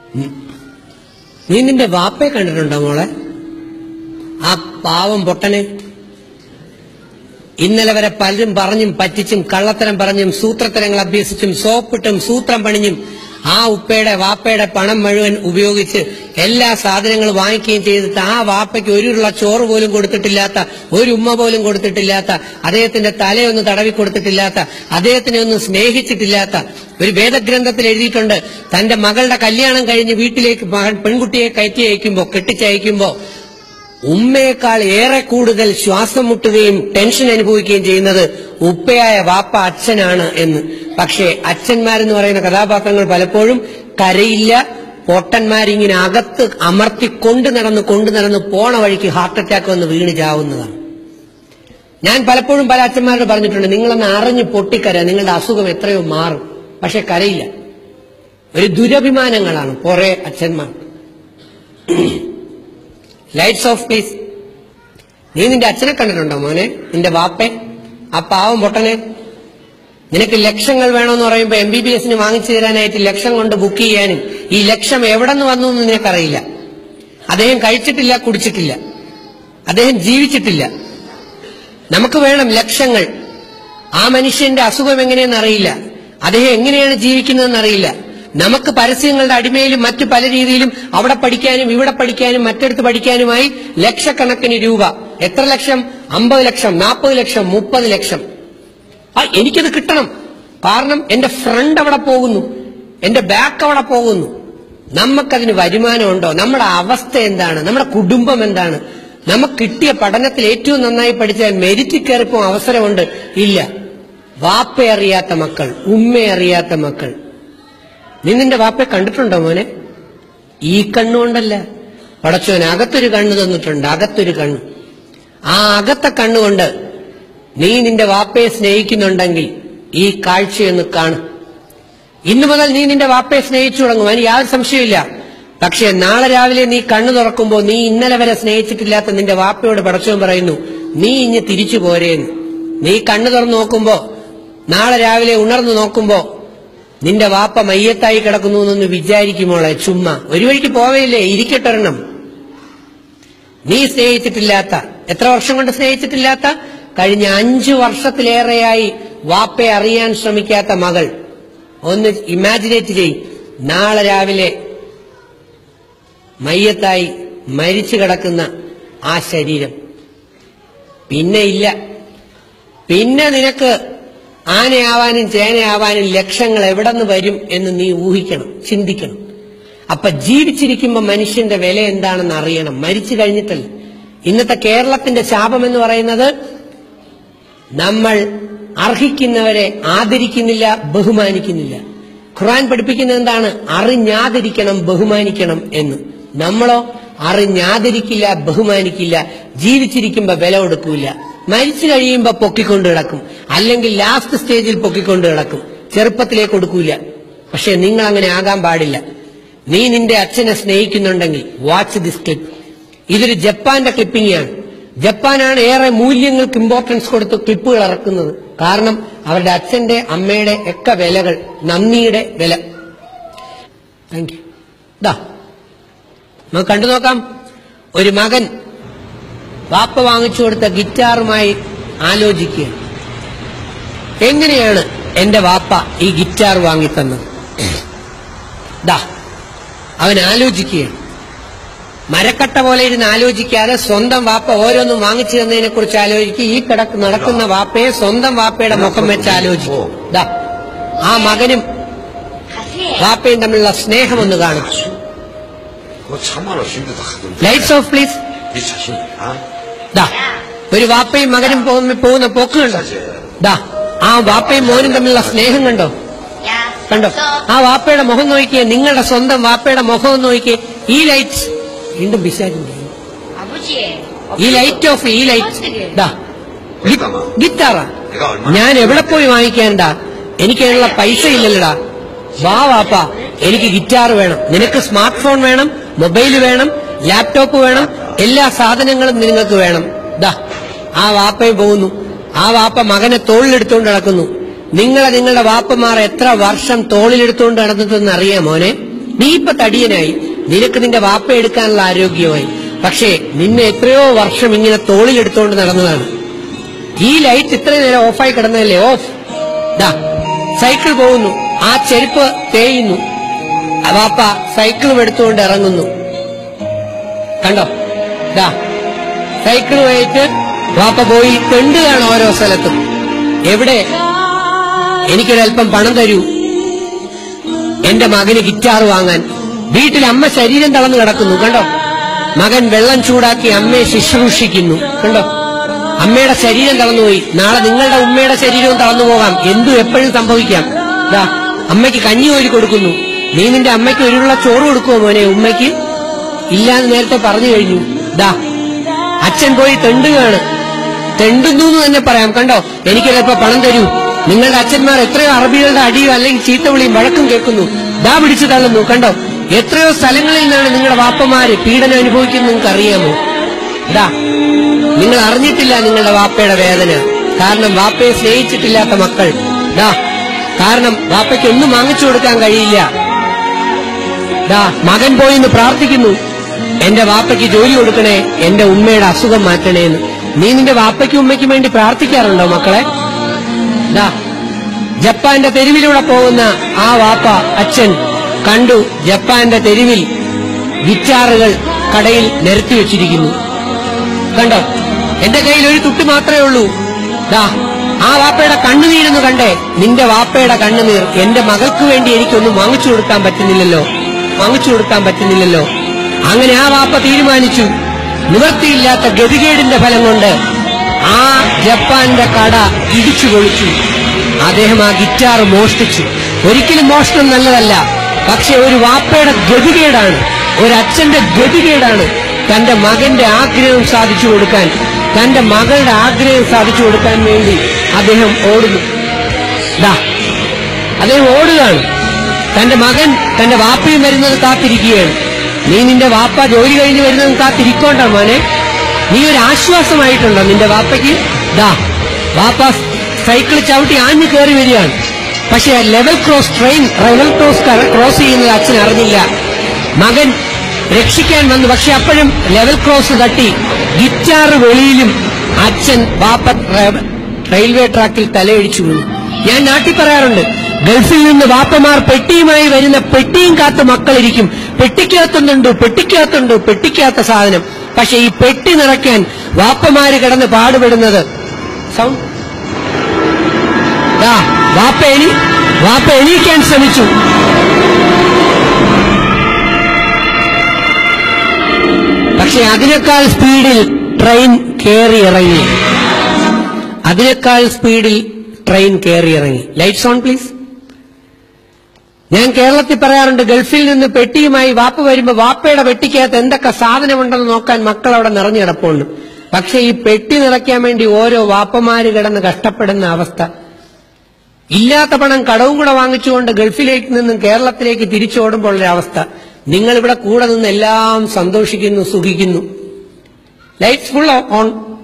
ഉം. നീ നിന്റെ വാപ്പയെ കണ്ടിട്ടുണ്ടോ മോളെ ആ പാവം പൊട്ടനെ ഇന്നലെ വരെ പലരും പറഞ്ഞും പറ്റിച്ചും കള്ളത്തരം പറഞ്ഞും സൂത്രത്തരങ്ങൾ അഭ്യസിച്ചും സോപ്പിട്ടും സൂത്രം പണിഞ്ഞും ആ ഉപ്പയുടെ വാപ്പയുടെ പണം മുഴുവൻ ഉപയോഗിച്ച് എല്ലാ സാധനങ്ങളും വാങ്ങിക്കുകയും ചെയ്തിട്ട് ആ വാപ്പയ്ക്ക് ഒരു ഉരുള ചോറ് പോലും കൊടുത്തിട്ടില്ലാത്ത ഒരു ഉമ്മ പോലും കൊടുത്തിട്ടില്ലാത്ത അദ്ദേഹത്തിന്റെ തലയൊന്നും തടവി കൊടുത്തിട്ടില്ലാത്ത അദ്ദേഹത്തിനെ ഒന്നും സ്നേഹിച്ചിട്ടില്ലാത്ത ഒരു വേദഗ്രന്ഥത്തിൽ എഴുതിയിട്ടുണ്ട് തന്റെ മകളുടെ കല്യാണം കഴിഞ്ഞ് വീട്ടിലേക്ക് മകൻ പെൺകുട്ടിയെ കയറ്റി അയക്കുമ്പോ കെട്ടിച്ചയക്കുമ്പോ ഉമ്മയേക്കാൾ ഏറെ കൂടുതൽ ശ്വാസം മുട്ടുകയും ടെൻഷൻ അനുഭവിക്കുകയും ചെയ്യുന്നത് ഉപ്പയായ വാപ്പ അച്ഛനാണ് എന്ന് പക്ഷേ അച്ഛന്മാരെന്ന് പറയുന്ന കഥാപാത്രങ്ങൾ പലപ്പോഴും കരയില്ല പൊട്ടന്മാരിങ്ങനെ അകത്ത് അമർത്തി കൊണ്ടു നടന്ന് കൊണ്ടു നടന്ന് പോണ വഴിക്ക് ഹാർട്ട് അറ്റാക്ക് വന്ന് വീണ് ചാവുന്നതാണ് ഞാൻ പലപ്പോഴും പല അച്ഛന്മാരോട് പറഞ്ഞിട്ടുണ്ട് നിങ്ങളൊന്ന് അറിഞ്ഞ് പൊട്ടിക്കര നിങ്ങളുടെ അസുഖം എത്രയോ മാറും പക്ഷെ കരയില്ല ഒരു ദുരഭിമാനങ്ങളാണ് കുറെ അച്ഛന്മാർ ലൈറ്റ്സ് ഓഫ് പ്ലീസ് നീ നിന്റെ അച്ഛനെ കണ്ടിട്ടുണ്ടോ മോനെ നിന്റെ വാപ്പെ ആ പാവം പൊട്ടനെ നിനക്ക് ലക്ഷങ്ങൾ വേണമെന്ന് പറയുമ്പോൾ എം ബി ബി എസിന് വാങ്ങിച്ചു തരാനായിട്ട് ലക്ഷം കൊണ്ട് ബുക്ക് ചെയ്യാനും ഈ ലക്ഷം എവിടെ നിന്ന് വന്നു എന്ന് നിനക്കറിയില്ല അദ്ദേഹം കഴിച്ചിട്ടില്ല കുടിച്ചിട്ടില്ല അദ്ദേഹം ജീവിച്ചിട്ടില്ല നമുക്ക് വേണം ലക്ഷങ്ങൾ ആ മനുഷ്യന്റെ അസുഖം എങ്ങനെയെന്ന് അറിയില്ല അദ്ദേഹം എങ്ങനെയാണ് ജീവിക്കുന്നതെന്ന് അറിയില്ല നമുക്ക് പരസ്യങ്ങളുടെ അടിമയിലും മറ്റു പല രീതിയിലും അവിടെ പഠിക്കാനും ഇവിടെ പഠിക്കാനും മറ്റടുത്ത് പഠിക്കാനുമായി ലക്ഷക്കണക്കിന് രൂപ എത്ര ലക്ഷം അമ്പത് ലക്ഷം നാൽപ്പത് ലക്ഷം മുപ്പത് ലക്ഷം ആ എനിക്കത് കിട്ടണം കാരണം എന്റെ ഫ്രണ്ട് അവിടെ പോകുന്നു എന്റെ ബാക്ക് അവിടെ പോകുന്നു നമുക്കതിന് വരുമാനമുണ്ടോ നമ്മുടെ അവസ്ഥ എന്താണ് നമ്മുടെ കുടുംബം എന്താണ് നമുക്ക് കിട്ടിയ പഠനത്തിൽ ഏറ്റവും നന്നായി പഠിച്ചാൽ മെരിറ്റ് കയറിപ്പോ അവസരമുണ്ട് ഇല്ല വാപ്പ അറിയാത്ത മക്കൾ ഉമ്മ അറിയാത്ത മക്കൾ നീ നിന്റെ വാപ്പയെ കണ്ടിട്ടുണ്ടോ മോനെ ഈ കണ്ണുകൊണ്ടല്ല പടച്ചോൻ അകത്തൊരു കണ്ണ് തന്നിട്ടുണ്ട് അകത്തൊരു കണ്ണ് ആ അകത്തെ കണ്ണുകൊണ്ട് നീ നിന്റെ വാപ്പയെ സ്നേഹിക്കുന്നുണ്ടെങ്കിൽ ഈ കാഴ്ചയൊന്ന് കാണും ഇന്നു മുതൽ നീ നിന്റെ വാപ്പയെ സ്നേഹിച്ചു തുടങ്ങും അതിന് യാതൊരു സംശയമില്ല പക്ഷെ നാളെ രാവിലെ നീ കണ്ണു തുറക്കുമ്പോൾ നീ ഇന്നലെ വരെ സ്നേഹിച്ചിട്ടില്ലാത്ത നിന്റെ വാപ്പയോട് പടച്ചവൻ പറയുന്നു നീ ഇഞ്ഞ് തിരിച്ചു പോരേന്ന് നീ കണ്ണു തുറന്നു നോക്കുമ്പോ നാളെ രാവിലെ ഉണർന്നു നോക്കുമ്പോ നിന്റെ വാപ്പ മയ്യത്തായി കിടക്കുന്നു എന്നൊന്ന് വിചാരിക്കുമോളെ ചുമ്മാ ഒരു വഴിക്ക് പോവേയില്ലേ ഇരിക്കട്ടൊരെണ്ണം നീ സ്നേഹിച്ചിട്ടില്ലാത്ത എത്ര വർഷം കൊണ്ട് സ്നേഹിച്ചിട്ടില്ലാത്ത കഴിഞ്ഞ അഞ്ചു വർഷത്തിലേറെയായി വാപ്പയെ അറിയാൻ ശ്രമിക്കാത്ത മകൾ ഒന്ന് ഇമാജിനേറ്റ് ചെയ്യും നാളെ രാവിലെ മയ്യത്തായി മരിച്ചു കിടക്കുന്ന ആ ശരീരം പിന്നെ ഇല്ല പിന്നെ നിനക്ക് ആനയാവാനും ചേനയാവാനും ലക്ഷങ്ങൾ എവിടെ നിന്ന് വരും എന്ന് നീ ഊഹിക്കണം ചിന്തിക്കണം അപ്പൊ ജീവിച്ചിരിക്കുമ്പോ മനുഷ്യന്റെ വില എന്താണെന്ന് അറിയണം മരിച്ചു കഴിഞ്ഞിട്ടല്ല ഇന്നത്തെ കേരളത്തിന്റെ ശാപം എന്ന് പറയുന്നത് നമ്മൾ അർഹിക്കുന്നവരെ ആദരിക്കുന്നില്ല ബഹുമാനിക്കുന്നില്ല ഖുർആൻ പഠിപ്പിക്കുന്നത് എന്താണ് അറിഞ്ഞാദരിക്കണം ബഹുമാനിക്കണം എന്ന് നമ്മളോ അറിഞ്ഞാദരിക്കില്ല ബഹുമാനിക്കില്ല ജീവിച്ചിരിക്കുമ്പോ വില കൊടുക്കൂല മരിച്ചു കഴിയുമ്പോ പൊക്കിക്കൊണ്ട് കിടക്കും അല്ലെങ്കിൽ ലാസ്റ്റ് സ്റ്റേജിൽ പൊക്കിക്കൊണ്ട് കിടക്കും ചെറുപ്പത്തിലേ കൊടുക്കൂല പക്ഷെ നിങ്ങൾ അങ്ങനെ ആകാൻ പാടില്ല നീ നിന്റെ അച്ഛനെ സ്നേഹിക്കുന്നുണ്ടെങ്കിൽ വാച്ച് ദിസ് ക്ലിപ്പ് ഇതൊരു ജപ്പാന്റെ ക്ലിപ്പിംഗ് ആണ് ജപ്പാനാണ് ഏറെ മൂല്യങ്ങൾക്ക് ഇമ്പോർട്ടൻസ് കൊടുത്ത് ക്ലിപ്പുകൾ ഇറക്കുന്നത് കാരണം അവരുടെ അച്ഛന്റെ അമ്മയുടെ ഒക്കെ വിലകൾ നന്ദിയുടെ വില താങ്ക് യു ദാ നമുക്ക് കണ്ടു നോക്കാം ഒരു മകൻ വാപ്പ വാങ്ങിച്ചു കൊടുത്ത ഗിറ്റാറുമായി ആലോചിക്കുക എങ്ങനെയാണ് എന്റെ വാപ്പ ഈ ഗിറ്റാർ വാങ്ങിത്തന്നത് ദാ അവൻ ആലോചിക്കുകയാണ് മരക്കട്ട പോലെ ഇരുന്ന് ആലോചിക്കാതെ സ്വന്തം വാപ്പ ഓരോന്നും വാങ്ങിച്ചു തന്നതിനെ കുറിച്ച് ആലോചിക്കുക ഈ കിടക്ക് നടക്കുന്ന വാപ്പയെ സ്വന്തം വാപ്പയുടെ മുഖം വെച്ച് ആലോചിക്കും ദാ ആ മകനും വാപ്പയും തമ്മിലുള്ള സ്നേഹം ഒന്ന് കാണും 我长毛了，孙子他很多。 ലൈറ്റ്സ് ഓഫ് പ്ലീസ് 你小心啊！ ദാ ഒരു വാപ്പയും മകനും പോകുന്ന പോകുന്ന പോക്ക് കണ്ടോ ദാ ആ വാപ്പയും മോനും തമ്മിലുള്ള സ്നേഹം കണ്ടോ കണ്ടോ ആ വാപ്പയുടെ മുഖം നോക്കിയേ നിങ്ങളുടെ സ്വന്തം വാപ്പയുടെ മുഖം ഒന്ന് നോക്കിയേ ഈ ലൈറ്റ് വീണ്ടും പിശാചിന്റെ 아버지. ഈ ലൈറ്റ് ഓഫ് ഈ ലൈറ്റ് ദാ ഗിറ്റാറാ 你告诉你妈， ഞാൻ എവിടെ പോയി വാങ്ങിക്കാണ്ടാ എനിക്ക് അതിനുള്ള പൈസ ഇല്ലല്ലോടാ വാ വാപ്പ എനിക്ക് ഗിറ്റാർ വേണം നിനക്ക് സ്മാർട്ട് ഫോൺ വേണം മൊബൈൽ വേണം ലാപ്ടോപ്പ് വേണം എല്ലാ സാധനങ്ങളും നിങ്ങൾക്ക് വേണം ദാ ആ വാപ്പയും പോകുന്നു ആ വാപ്പ മകനെ തോളിലെടുത്തുകൊണ്ട് നടക്കുന്നു നിങ്ങളെ നിങ്ങളുടെ വാപ്പമാർ എത്ര വർഷം തോളിലെടുത്തുകൊണ്ട് നടന്നിട്ടെന്ന് അറിയാം മോനെ നീ ഇപ്പൊ തടിയനായി നിനക്ക് നിന്റെ വാപ്പ എടുക്കാനുള്ള ആരോഗ്യമായി പക്ഷേ നിന്നെ എത്രയോ വർഷം ഇങ്ങനെ തോളിലെടുത്തോണ്ട് നടന്നതാണ് ഈ ലൈറ്റ് ഇത്രയും നേരം ഓഫായി കിടന്നതല്ലേ ഓഫ് ദാ സൈക്കിൾ പോകുന്നു ആ ചെരുപ്പ് തേയുന്നു ആ വാപ്പ സൈക്കിളും എടുത്തുകൊണ്ട് ഇറങ്ങുന്നു കണ്ടോ ദാ സൈക്കിളുമായിട്ട് വാപ്പ പോയി തെണ്ടുകയാണ് ഓരോ സ്ഥലത്തും എവിടെ എനിക്കൊരല്പം പണം തരൂ എന്റെ മകന് ഗിറ്റാർ വാങ്ങാൻ വീട്ടിൽ അമ്മ ശരീരം തളർന്നു കിടക്കുന്നു കണ്ടോ മകൻ വെള്ളം ചൂടാക്കി അമ്മയെ ശുശ്രൂഷിക്കുന്നു കണ്ടോ അമ്മയുടെ ശരീരം തളർന്നുപോയി നാളെ നിങ്ങളുടെ ഉമ്മയുടെ ശരീരവും തളർന്നു പോകാം എന്തും എപ്പോഴും സംഭവിക്കാം ദാ അമ്മയ്ക്ക് കഞ്ഞി കോരി കൊടുക്കുന്നു നീ നിന്റെ അമ്മയ്ക്ക് ഒരുള്ള ചോറ് കൊടുക്കുമോ മോനെ ഉമ്മയ്ക്ക് ഇല്ലാന്ന് നേരത്തെ പറഞ്ഞു കഴിഞ്ഞു ദാ അച്ഛൻ പോയി തെണ്ടുകയാണ് തെണ്ടുന്നു എന്ന് തന്നെ പറയാം കണ്ടോ എനിക്ക് ചിലപ്പോ പണം തരൂ നിങ്ങളുടെ അച്ഛന്മാർ എത്രയോ അറബികളുടെ അടിയോ അല്ലെങ്കിൽ ചീത്തവിളിയും വഴക്കും കേൾക്കുന്നു ദാ പിടിച്ചു തള്ളുന്നു കണ്ടോ എത്രയോ സ്ഥലങ്ങളിൽ നിന്നാണ് നിങ്ങളുടെ വാപ്പമാര് പീഡനം അനുഭവിക്കുന്നത് നിങ്ങൾക്ക് അറിയാമോ ദാ നിങ്ങൾ അറിഞ്ഞിട്ടില്ല നിങ്ങളുടെ വാപ്പയുടെ വേദന കാരണം വാപ്പയെ സ്നേഹിച്ചിട്ടില്ലാത്ത മക്കൾ ദാ കാരണം വാപ്പയ്ക്ക് ഒന്നും വാങ്ങിച്ചു കൊടുക്കാൻ കഴിയില്ല ദാ മകൻ പോയി എന്ന് പ്രാർത്ഥിക്കുന്നു എന്റെ വാപ്പയ്ക്ക് ജോലി കൊടുക്കണേ എന്റെ ഉമ്മയുടെ അസുഖം മാറ്റണേ എന്ന് നീ നിന്റെ വാപ്പയ്ക്കും ഉമ്മയ്ക്കും വേണ്ടി പ്രാർത്ഥിക്കാറുണ്ടോ മക്കളെ ദാ ജപ്പാന്റെ തെരുവിലൂടെ പോകുന്ന ആ വാപ്പ അച്ഛൻ കണ്ടു ജപ്പാന്റെ തെരുവിൽ ഗിറ്റാറുകൾ കടയിൽ നിരത്തി വെച്ചിരിക്കുന്നു കണ്ടോ എന്റെ കയ്യിൽ ഒരു തുട്ട് മാത്രമേ ഉള്ളൂ ദാ ആ വാപ്പയുടെ കണ്ണുനീരെന്ന് കണ്ടേ നിന്റെ വാപ്പയുടെ കണ്ണുനീർ എന്റെ മകൾക്ക് വേണ്ടി എനിക്കൊന്നും വാങ്ങിച്ചു കൊടുക്കാൻ പറ്റുന്നില്ലല്ലോ വാങ്ങിച്ചു കൊടുക്കാൻ പറ്റുന്നില്ലല്ലോ അങ്ങനെ ആ വാപ്പ തീരുമാനിച്ചു നിവൃത്തിയില്ലാത്ത ഗതികേടിന്റെ ഫലം കൊണ്ട് ആ ജപ്പാന്റെ കട ഇടിച്ചു പൊളിച്ചു അദ്ദേഹം ആ ഗിറ്റാർ മോഷ്ടിച്ചു ഒരിക്കലും മോഷണം നല്ലതല്ല പക്ഷെ ഒരു വാപ്പയുടെ ഗതികേടാണ് ഒരു അച്ഛന്റെ ഗതികേടാണ് തന്റെ മകന്റെ ആഗ്രഹം സാധിച്ചു കൊടുക്കാൻ തന്റെ മകളുടെ ആഗ്രഹം സാധിച്ചു കൊടുക്കാൻ വേണ്ടി അദ്ദേഹം ഓടുന്നു ദാ അദ്ദേഹം ഓടുകയാണ് തന്റെ മകൻ തന്റെ വാപ്പയും വരുന്നത് കാത്തിരിക്കുകയാണ് നീ നിന്റെ വാപ്പ ജോലി കഴിഞ്ഞ് വരുന്നത് കാത്തിരിക്കോണ്ട മോനെ നീ ഒരു ആശ്വാസമായിട്ടുണ്ടോ നിന്റെ വാപ്പയ്ക്ക് ദാ വാപ്പ സൈക്കിൾ ചവിട്ടി ആഞ്ഞു കയറി വരികയാണ് പക്ഷെ level cross train level cross cross ചെയ്യുന്നത് അച്ഛൻ അറിഞ്ഞില്ല മകൻ രക്ഷിക്കാൻ വന്നു പക്ഷെ അപ്പോഴും ലെവൽ ക്രോസ് തട്ടി ഗിറ്റാർ വെളിയിലും അച്ഛൻ വാപ്പ റ- റെയിൽവേ ട്രാക്കിൽ തലയിടിച്ചു വീണു ഞാൻ നാട്ടിൽ പറയാറുണ്ട് ഗൾഫിൽ നിന്ന് വാപ്പമാർ പെട്ടിയുമായി വരുന്ന പെട്ടിയും കാത്ത് മക്കളിരിക്കും പെട്ടിക്കകത്തുന്നുണ്ട് പെട്ടിക്കകത്തുണ്ട് പെട്ടിക്കകത്ത സാധനം പക്ഷെ ഈ പെട്ടി നിറയ്ക്കാൻ വാപ്പമാര് കിടന്ന് പാടുപെടുന്നത് സൗണ്ട് ദാ, വാപ്പ എണി വാപ്പ എണീക്കാൻ ശ്രമിച്ചു പക്ഷെ അതിനേക്കാൾ സ്പീഡിൽ ട്രെയിൻ കയറി ഇറങ്ങി അതിനേക്കാൾ സ്പീഡിൽ ട്രെയിൻ കയറി ഇറങ്ങി ലൈറ്റ്സ് ഓൺ പ്ലീസ് ഞാൻ കേരളത്തിൽ പറയാറുണ്ട് ഗൾഫിൽ നിന്ന് പെട്ടിയുമായി വാപ്പ വരുമ്പോ വാപ്പയുടെ പെട്ടിക്കകത്ത് എന്തൊക്കെ സാധനമുണ്ടെന്ന് നോക്കാൻ മക്കൾ അവിടെ നിറഞ്ഞു കിടപ്പുണ്ട് പക്ഷെ ഈ പെട്ടി നിറയ്ക്കാൻ വേണ്ടി ഓരോ വാപ്പമാര് കിടന്ന് കഷ്ടപ്പെടുന്ന അവസ്ഥ ഇല്ലാത്ത പണം കടവും കൂടെ വാങ്ങിച്ചുകൊണ്ട് ഗൾഫിലേക്ക് നിന്നും കേരളത്തിലേക്ക് തിരിച്ചോടുമ്പോൾ ഒരു അവസ്ഥ നിങ്ങൾ ഇവിടെ കൂടെ നിന്ന് എല്ലാം സന്തോഷിക്കുന്നു സുഖിക്കുന്നു ലൈറ്റ്സ് ഫുൾ ഓൺ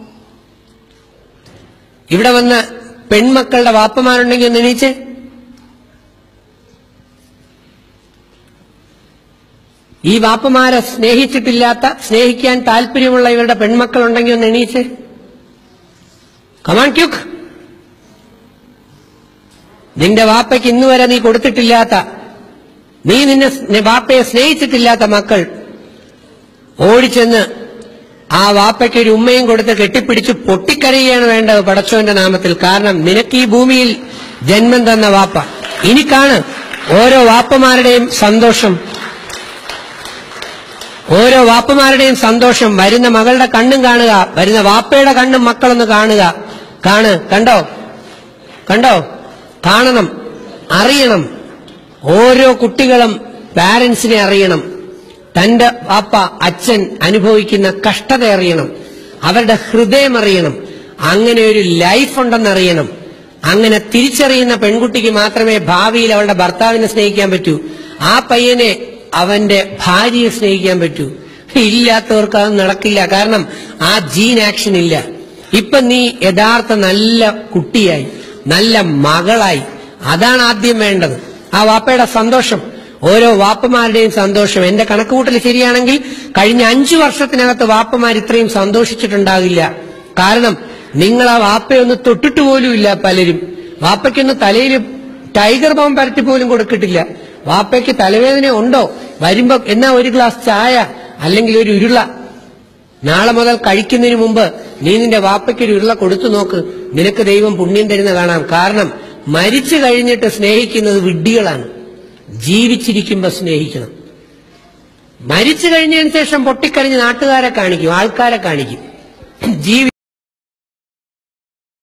ഇവിടെ വന്ന പെൺമക്കളുടെ വാപ്പമാരുണ്ടെങ്കിൽ ഒന്ന് എണീച്ചേ ഈ വാപ്പമാരെ സ്നേഹിച്ചിട്ടില്ലാത്ത സ്നേഹിക്കാൻ താല്പര്യമുള്ള ഇവരുടെ പെൺമക്കളുണ്ടെങ്കിൽ ഒന്ന് എണീച്ചേ കമാൻ ക്യുക്ക് നിന്റെ വാപ്പയ്ക്ക് ഇന്നുവരെ നീ കൊടുത്തിട്ടില്ലാത്ത നീ നിന്നെ സ് വാപ്പയെ സ്നേഹിച്ചിട്ടില്ലാത്ത മക്കൾ ഓടിച്ചെന്ന് ആ വാപ്പയ്ക്ക് ഒരു ഉമ്മയും കൊടുത്ത് കെട്ടിപ്പിടിച്ച് പൊട്ടിക്കരയുകയാണ് വേണ്ടത് പടച്ചോന്റെ നാമത്തിൽ കാരണം നിനക്ക് ഈ ഭൂമിയിൽ ജന്മം തന്ന വാപ്പ ഇനി കാണ് ഓരോ വാപ്പമാരുടെയും സന്തോഷം ഓരോ വാപ്പമാരുടെയും സന്തോഷം വരുന്ന മകളുടെ കണ്ണും കാണുക വരുന്ന വാപ്പയുടെ കണ്ണും മക്കളൊന്ന് കാണുക കാണ് കണ്ടോ കണ്ടോ കാണണം അറിയണം ഓരോ കുട്ടികളും പാരന്റ്സിനെ അറിയണം തന്റെ വാപ്പ അച്ഛൻ അനുഭവിക്കുന്ന കഷ്ടത അറിയണം അവരുടെ ഹൃദയം അറിയണം അങ്ങനെ ഒരു ലൈഫ് ഉണ്ടെന്നറിയണം അങ്ങനെ തിരിച്ചറിയുന്ന പെൺകുട്ടിക്ക് മാത്രമേ ഭാവിയിൽ അവളുടെ ഭർത്താവിനെ സ്നേഹിക്കാൻ പറ്റൂ ആ പയ്യനെ അവന്റെ ഭാര്യയെ സ്നേഹിക്കാൻ പറ്റൂ ഇല്ലാത്തവർക്ക് അത് നടക്കില്ല കാരണം ആ ജീൻ ആക്ഷൻ ഇല്ല ഇപ്പൊ നീ യഥാർത്ഥ നല്ല കുട്ടിയായി നല്ല മകളായി അതാണ് ആദ്യം വേണ്ടത് ആ വാപ്പയുടെ സന്തോഷം ഓരോ വാപ്പമാരുടെയും സന്തോഷം എന്റെ കണക്കുകൂട്ടൽ ശരിയാണെങ്കിൽ കഴിഞ്ഞ അഞ്ചു വർഷത്തിനകത്ത് വാപ്പമാർ ഇത്രയും സന്തോഷിച്ചിട്ടുണ്ടാകില്ല കാരണം നിങ്ങൾ ആ വാപ്പയൊന്ന് തൊട്ടിട്ട് പോലും ഇല്ല പലരും വാപ്പയ്ക്കൊന്ന് തലയിൽ ടൈഗർ ബോം പരട്ടി പോലും കൊടുക്കിട്ടില്ല വാപ്പയ്ക്ക് തലവേദന ഉണ്ടോ വരുമ്പോ എന്നാ ഒരു ഗ്ലാസ് ചായ അല്ലെങ്കിൽ ഒരു ഉരുള നാളെ മുതൽ കഴിക്കുന്നതിന് മുമ്പ് നീ നിന്റെ വാപ്പയ്ക്ക് ഒരു ഉരുള കൊടുത്തു നോക്ക് നിനക്ക് ദൈവം പുണ്യം തരുന്ന കാണാം കാരണം മരിച്ചു കഴിഞ്ഞിട്ട് സ്നേഹിക്കുന്നത് വിഡ്ഢികളാണ് ജീവിച്ചിരിക്കുമ്പോ സ്നേഹിക്കണം മരിച്ചു കഴിഞ്ഞതിന് ശേഷം പൊട്ടിക്കഴിഞ്ഞ് നാട്ടുകാരെ കാണിക്കും ആൾക്കാരെ കാണിക്കും ജീവി